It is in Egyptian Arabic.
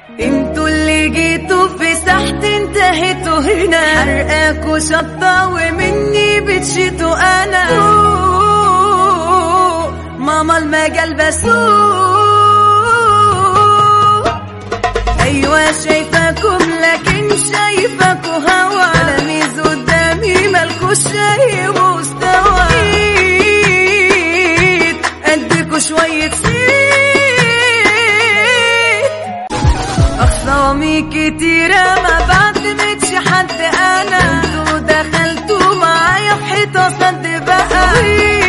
انتوا اللي جيتوا في ساحت انتهيتوا هنا حرقاكوا شطة ومني بتشيتوا انا أوه، ماما المجال بسوق ايوه شايفاكم لكن شايفاكوا هوا تلاميذ قدامي مالكوش شاي مستوى جيت اديكوا شوية صيت أخصامي كتيرة ما بعتمدش حد أنا انتوا دخلتوا معايا في حيطة صد بقى